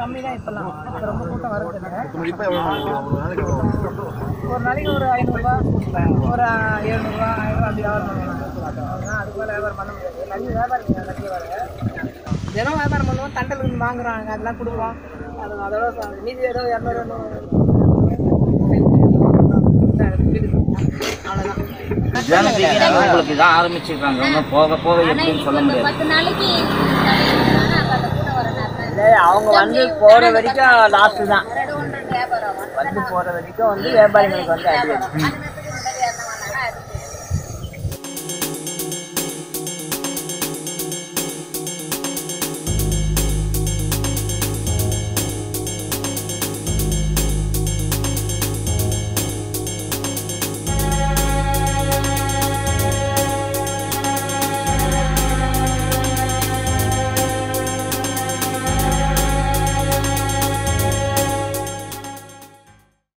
கம்மி தான் இப்போல்லாம் இப்போ ரொம்ப கூட்டம் வருது இப்போ ஒரு நாளைக்கு ஒரு நாளைக்கு ஒரு ஐநூறுரூவா ஒரு எழுநூறுவா ஆயிரம் அப்படி வியாபாரம் பண்ணுவாங்க அதுக்கு மேலே வியாபாரம் பண்ண முடியாது நிறைய வியாபாரம் நிறைய வர தினம் வியாபாரம் பண்ணுவோம் தண்டலுக்கு வாங்குறாங்க அதெல்லாம் கொடுக்குறோம் அது அதோட ச- மீதி ஏதோ இரநூறு அவ்வளோதான் ஜனத்துக்கு நாங்கள் உங்களுக்கு இதான் ஆரம்பிச்சிருக்காங்க இன்னும் போக போக எப்படின்னு சொல்ல முடியாது பத்து நாளைக்கு முன்னாடி அப்ப அந்த கூட்டம் வர நேரத்துல இல்லை அவங்க வந்து போகிற வரைக்கும் லாஸ்ட்டு தான் ரெண்டு ஒன்று வியாபாரம் ஆகும் வந்து போகிற வரைக்கும் வந்து வியாபாரிகளுக்கு வந்து அடி அந்த